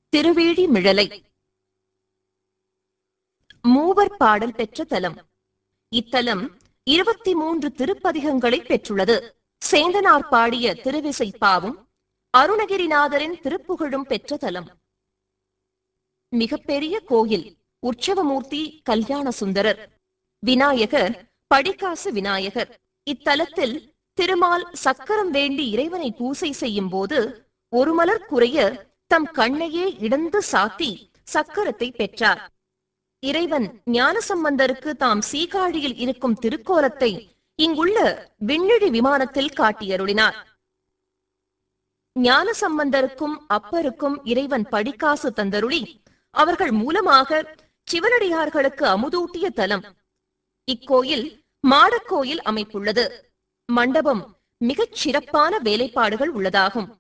திருவேழி மிழலை மூவர் பாடல் பெற்ற தலம் இத்தலம் இருபத்தி மூன்று திருப்பதிகங்களை பெற்றுள்ளது சேந்தனார் பாடிய திருவிசைப்பாவும் அருணகிரிநாதரின் திருப்புகழும் பெற்ற தலம் மிகப்பெரிய கோயில் உற்சவமூர்த்தி கல்யாண சுந்தரர் விநாயகர் படிக்காசு விநாயகர் இத்தலத்தில் திருமால் சக்கரம் வேண்டி இறைவனை பூசை செய்யும் போது ஒரு மலர் குறைய தம் கண்ணையே இடந்து சாத்தி சக்கரத்தை பெற்றார் இறைவன் ஞானசம்பந்தருக்கு தாம் சீகாழியில் இருக்கும் திருக்கோலத்தை இங்குள்ள விண்ணிழி விமானத்தில் காட்டியருளினார் ஞானசம்பந்தருக்கும் அப்பருக்கும் இறைவன் படிக்காசு தந்தருளி அவர்கள் மூலமாக சிவனடியார்களுக்கு அமுதூட்டிய தலம் இக்கோயில் மாடக்கோயில் அமைப்புள்ளது மண்டபம் மிகச் சிறப்பான வேலைப்பாடுகள் உள்ளதாகும்